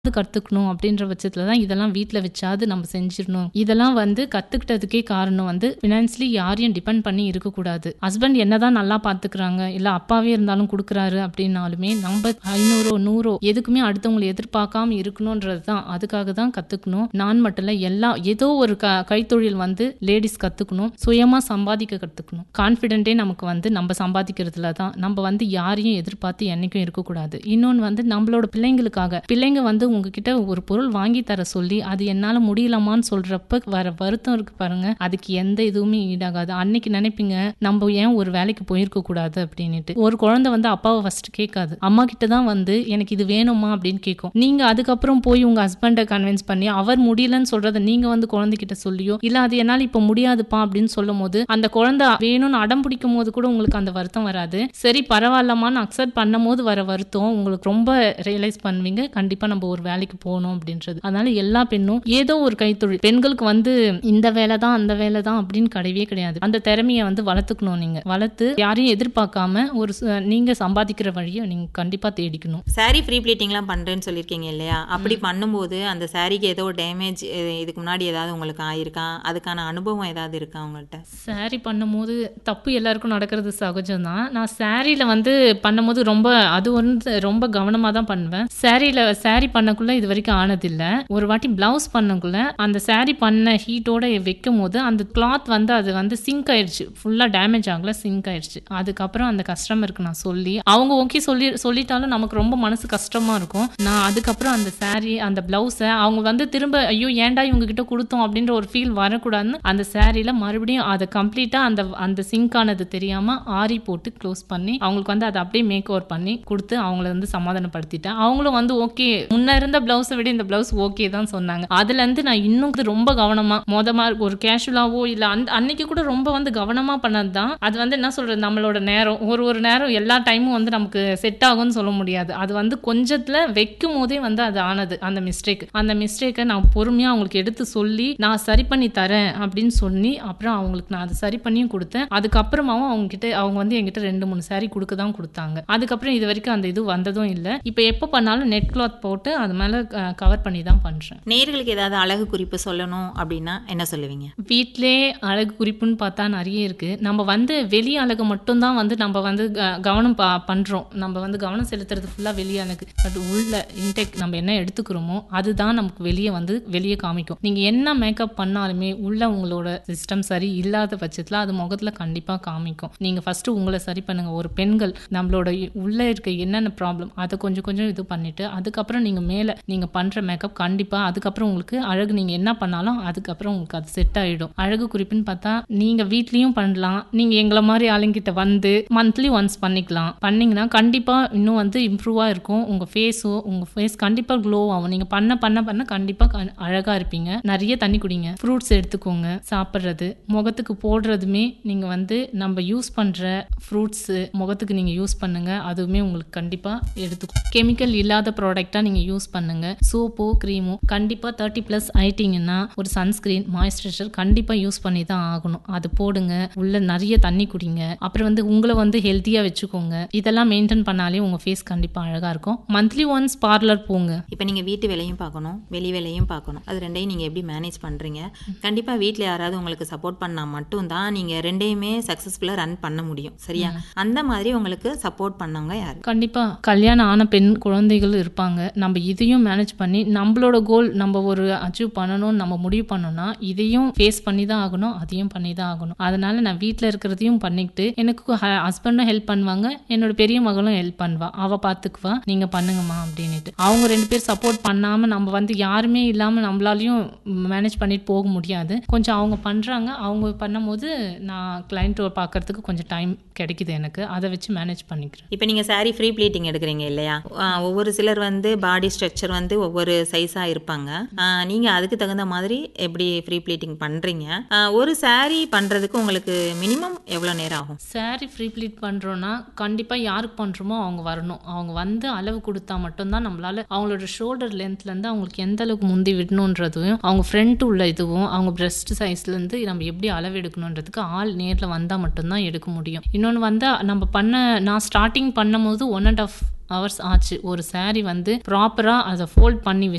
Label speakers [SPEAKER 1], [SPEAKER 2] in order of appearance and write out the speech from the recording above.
[SPEAKER 1] கத்துக்கணும் அப்படின்ற பட்சத்துல தான் இதெல்லாம் வீட்ல வச்சாவது நம்ம செஞ்சிடணும் இதெல்லாம் வந்து கத்துக்கிட்டதுக்கே காரணம் வந்து ஃபினான்ஸ்லி யாரையும் டிபெண்ட் பண்ணி இருக்கக்கூடாது ஹஸ்பண்ட் என்னதான் நல்லா பாத்துக்கிறாங்க இல்ல அப்பாவே இருந்தாலும் கொடுக்குறாரு அப்படின்னாலுமே நம்ம ஐநூறோ நூறோ எதுக்குமே அடுத்தவங்களை எதிர்பார்க்காம இருக்கணும்ன்றது தான் அதுக்காக தான் கத்துக்கணும் நான் மட்டும் இல்ல எல்லா ஏதோ ஒரு க கைத்தொழில் வந்து லேடிஸ் கத்துக்கணும் சுயமா சம்பாதிக்க கத்துக்கணும் கான்ஃபிடென்ட்டே நமக்கு வந்து நம்ம சம்பாதிக்கிறதுல தான் நம்ம வந்து யாரையும் எதிர்பார்த்து என்னைக்கும் இருக்கக்கூடாது இன்னொன்று வந்து நம்மளோட பிள்ளைங்களுக்காக பிள்ளைங்க வந்து உங்ககிட்ட ஒரு பொருள் வாங்கி தர சொல்லி அது என்னால முடியலமான்னு சொல்றப்ப வர வருத்தம் இருக்கு பாருங்க அதுக்கு எந்த இதுவுமே ஈடாகாது அன்னைக்கு நினைப்பீங்க நம்ம ஏன் ஒரு வேலைக்கு போயிருக்க கூடாது அப்படின்னுட்டு ஒரு குழந்தை வந்து அப்பாவை ஃபர்ஸ்ட் கேட்காது அம்மா கிட்ட தான் வந்து எனக்கு இது வேணுமா அப்படின்னு கேட்கும் நீங்க அதுக்கப்புறம் போய் உங்க ஹஸ்பண்டை கன்வின்ஸ் பண்ணி அவர் முடியலன்னு சொல்றத நீங்க வந்து குழந்தைகிட்ட சொல்லியோ இல்ல அது என்னால இப்ப முடியாதுப்பா அப்படின்னு சொல்லும் போது அந்த குழந்தை வேணும்னு அடம் பிடிக்கும் போது கூட உங்களுக்கு அந்த வருத்தம் வராது சரி பரவாயில்லமான்னு அக்செப்ட் பண்ணும் போது வர வருத்தம் உங்களுக்கு ரொம்ப ரியலைஸ் பண்ணுவீங்க கண்டிப்பா நம்ம ஒரு வேலைக்கு போகணும் அப்படின்றது அதனால எல்லா பெண்ணும் ஏதோ ஒரு கைத்தொழில் பெண்களுக்கு வந்து இந்த வேலை தான் அந்த வேலை தான் அப்படின்னு கிடையவே கிடையாது அந்த திறமையை வந்து வளர்த்துக்கணும் நீங்க வளர்த்து யாரையும் எதிர்பார்க்காம ஒரு ச- நீங்க சம்பாதிக்கிற வழியை நீங்க கண்டிப்பா தேடிக்கணும்
[SPEAKER 2] saree ஃப்ரீ ப்ளீட்டிங்லாம் பண்ணுறேன்னு சொல்லியிருக்கீங்க இல்லையா அப்படி பண்ணும்போது அந்த சாரீக்கு ஏதோ டேமேஜ் இதுக்கு முன்னாடி ஏதாவது உங்களுக்கு ஆயிருக்கா அதுக்கான அனுபவம் ஏதாவது இருக்கா உங்கள்கிட்ட
[SPEAKER 1] saree பண்ணும்போது தப்பு எல்லாருக்கும் நடக்கிறது சகஜம் தான் நான் சாரியில் வந்து பண்ணும்போது ரொம்ப அது வந்து ரொம்ப கவனமாக தான் பண்ணுவேன் சாரியில் saree பண்ணக்குள்ள இது வரைக்கும் ஆனதில்லை ஒரு வாட்டி ப்ளவுஸ் பண்ணக்குள்ள அந்த saree பண்ண ஹீட்டோட வைக்கும் போது அந்த கிளாத் வந்து அது வந்து சிங்க் ஆயிடுச்சு ஃபுல்லாக டேமேஜ் ஆகல சிங்க் ஆயிடுச்சு அதுக்கப்புறம் அந்த கஸ்டமருக்கு நான் சொல்லி அவங்க ஓகே சொல்லி சொல்லிட்டாலும் நமக்கு ரொம்ப மனசு கஷ்டமா இருக்கும் நான் அதுக்கப்புறம் அந்த saree அந்த ப்ளவுஸை அவங்க வந்து திரும்ப ஐயோ ஏன்டா இவங்க கிட்ட கொடுத்தோம் அப்படின்ற ஒரு ஃபீல் வரக்கூடாதுன்னு அந்த சாரியில் மறுபடியும் அதை கம்ப்ளீட்டாக அந்த அந்த சிங்க் ஆனது தெரியாம ஆரி போட்டு க்ளோஸ் பண்ணி அவங்களுக்கு வந்து அதை அப்படியே மேக் ஓவர் பண்ணி கொடுத்து அவங்கள வந்து சமாதானப்படுத்திட்டேன் அவங்களும் வந்து ஓகே முன்ன இருந்த பிளவுஸை விட இந்த பிளவுஸ் ஓகே தான் சொன்னாங்க அதுல இருந்து நான் இன்னும் இது ரொம்ப கவனமா மொதமா ஒரு கேஷுவலாவோ இல்ல அந்த அன்னைக்கு கூட ரொம்ப வந்து கவனமா பண்ணது தான் அது வந்து என்ன சொல்றது நம்மளோட நேரம் ஒரு ஒரு நேரம் எல்லா டைமும் வந்து நமக்கு செட் ஆகும்னு சொல்ல முடியாது அது வந்து கொஞ்சத்துல வைக்கும் போதே வந்து அது ஆனது அந்த மிஸ்டேக் அந்த மிஸ்டேக்கை நான் பொறுமையா அவங்களுக்கு எடுத்து சொல்லி நான் சரி பண்ணி தரேன் அப்படின்னு சொல்லி அப்புறம் அவங்களுக்கு நான் அதை சரி பண்ணியும் கொடுத்தேன் அதுக்கப்புறமாவும் அவங்க கிட்ட அவங்க வந்து என்கிட்ட ரெண்டு மூணு saree கொடுக்க தான் கொடுத்தாங்க அதுக்கப்புறம் இது வரைக்கும் அந்த இது வந்ததும் இல்லை இப்போ எப்போ பண்ணாலும் நெட் கிளாத் போட்டு அது மேலே கவர் பண்ணி தான் பண்ணுறேன்
[SPEAKER 2] நேர்களுக்கு ஏதாவது அழகு குறிப்பு சொல்லணும் அப்படின்னா என்ன சொல்லுவீங்க
[SPEAKER 1] வீட்டிலே அழகு குறிப்புன்னு பார்த்தா நிறைய இருக்கு நம்ம வந்து வெளி அழகு மட்டும்தான் வந்து நம்ம வந்து க- கவனம் பா பண்றோம் நம்ம வந்து கவனம் செலுத்துறது ஃபுல்லா வெளி அழகு பட் உள்ள இன்டெக் நம்ம என்ன எடுத்துக்கிறோமோ அதுதான் நமக்கு வெளியே வந்து வெளியே காமிக்கும் நீங்க என்ன மேக்கப் பண்ணாலுமே உள்ள உங்களோட சிஸ்டம் சரி இல்லாத பட்சத்துல அது முகத்துல கண்டிப்பா காமிக்கும் நீங்க ஃபர்ஸ்ட் உங்களை சரி பண்ணுங்க ஒரு பெண்கள் நம்மளோட இ- உள்ள இருக்க என்னென்ன ப்ராப்ளம் அதை கொஞ்சம் கொஞ்சம் இது பண்ணிட்டு அதுக்கப்புறம் நீங்க மேல நீங்க பண்ற மேக்கப் கண்டிப்பா அதுக்கப்புறம் உங்களுக்கு அழகு நீங்க என்ன பண்ணாலும் அதுக்கப்புறம் உங்களுக்கு அது செட் ஆயிடும் அழகு குறிப்புன்னு பார்த்தா நீங்க வீட்லயும் பண்ணலாம் நீங்க எங்களை மாதிரி ஆளுங்கிட்ட வந்து மந்த்லி ஒன்ஸ் பண்ணிக்கலாம் பண்ணீங்கன்னா கண்டிப்பா இன்னும் வந்து இம்ப்ரூவா இருக்கும் உங்க ஃபேஸோ உங்க ஃபேஸ் கண்டிப்பா க்ளோ ஆகும் நீங்க பண்ண பண்ண பண்ண கண்டிப்பா கண்- அழகா இருப்பீங்க நிறைய தண்ணி குடிங்க ஃப்ரூட்ஸ் எடுத்துக்கோங்க சாப்பிட்றது முகத்துக்கு போடுறதுமே நீங்க வந்து நம்ம யூஸ் பண்ற ஃப்ரூட்ஸ் முகத்துக்கு நீங்க யூஸ் பண்ணுங்க அதுவுமே உங்களுக்கு கண்டிப்பா எடுத்துக்கும் கெமிக்கல் இல்லாத ப்ராடக்டா நீங்க யூஸ் பண்ணுங்க சோப்போ க்ரீமோ கண்டிப்பா தேர்ட்டி ப்ளஸ் ஆயிட்டீங்கன்னா ஒரு சன்ஸ்கிரீன் மாய்ஸ்சரைசர் கண்டிப்பா யூஸ் பண்ணி தான் ஆகணும் அது போடுங்க உள்ள நிறைய தண்ணி குடிங்க அப்புறம் வந்து உங்களை வந்து ஹெல்த்தியா வச்சுக்கோங்க இதெல்லாம் மெயின்டைன் பண்ணாலே உங்க ஃபேஸ் கண்டிப்பா அழகா இருக்கும் மந்த்லி ஒன்ஸ் பார்லர் போங்க
[SPEAKER 2] இப்போ நீங்கள் வீட்டு வேலையும் பார்க்கணும் வெளி வேலையும் பார்க்கணும் அது ரெண்டையும் நீங்கள் எப்படி மேனேஜ் பண்ணுறீங்க கண்டிப்பாக வீட்டில் யாராவது உங்களுக்கு சப்போர்ட் பண்ணால் மட்டும்தான் நீங்கள் ரெண்டையுமே சக்ஸஸ்ஃபுல்லாக ரன் பண்ண முடியும் சரியா அந்த மாதிரி உங்களுக்கு சப்போர்ட் பண்ணவங்க யார்
[SPEAKER 1] கண்டிப்பா கல்யாணம் ஆன பெண் குழந்தைகள் இருப்பாங்க நம்ம இதையும் மேனேஜ் பண்ணி நம்மளோட கோல் நம்ம ஒரு அச்சீவ் பண்ணணும்னு நம்ம முடிவு பண்ணோம்னா இதையும் ஃபேஸ் பண்ணி தான் ஆகணும் அதையும் பண்ணி தான் ஆகணும் அதனால நான் வீட்டில் இருக்கிறதையும் பண்ணிக்கிட்டு எனக்கு ஹஸ்பண்டும் ஹெல்ப் பண்ணுவாங்க என்னோட பெரிய மகளும் ஹெல்ப் பண்ணுவா அவ பாத்துக்குவா நீங்க பண்ணுங்கம்மா அப்படின்னுட்டு அவங்க ரெண்டு பேர் சப்போர்ட் பண்ணாம நம்ம வந்து யாருமே இல்லாம நம்மளாலையும் மேனேஜ் பண்ணிட்டு போக முடியாது கொஞ்சம் அவங்க பண்றாங்க அவங்க பண்ணும்போது நான் கிளைண்ட் பார்க்கறதுக்கு கொஞ்சம் டைம் கிடைக்குது எனக்கு அதை வச்சு மேனேஜ் பண்ணிக்கிறேன்
[SPEAKER 2] இப்போ நீங்கள் saree ஃப்ரீ ப்ளீட்டிங் எடுக்கிறீங்க இல்லையா ஆ, ஒவ்வொரு சிலர் வந்து பாடி ஸ்ட்ரக்சர் வந்து ஒவ்வொரு சைஸாக இருப்பாங்க நீங்கள் அதுக்கு தகுந்த மாதிரி எப்படி ஃப்ரீ ப்ளீட்டிங் பண்ணுறீங்க ஒரு saree பண்ணுறதுக்கு உங்களுக்கு மினிமம் எவ்வளோ நேரம் ஆகும்
[SPEAKER 1] saree ஃப்ரீ ப்ளீட் பண்ணுறோன்னா கண்டிப்பாக யாருக்கு பண்ணுறோமோ அவங்க வரணும் அவங்க வந்து அளவு கொடுத்தா மட்டும்தான் நம்மளால அவங்களோட ஷோல்டர் லென்த்லேருந்து அவங்களுக்கு எந்த அளவுக்கு முந்தி விடணுன்றதையும் அவங்க ஃப்ரண்ட் உள்ள இதுவும் அவங்க பிரஸ்ட் சைஸ்லேருந்து நம்ம எப்படி அளவு எடுக்கணுன்றதுக்கு ஆள் நேரில் வந்தால் மட்டும்தான் எடுக்க முடியும் இன்னொன்று வந்து நம்ம பண்ண நான் ஸ்டார்டிங் பண்ணும்போது ஒன் அண்ட் ஆஃப் ஹவர்ஸ் ஆச்சு ஒரு saree வந்து ப்ராப்பராக அதை ஃபோல்ட் பண்ணி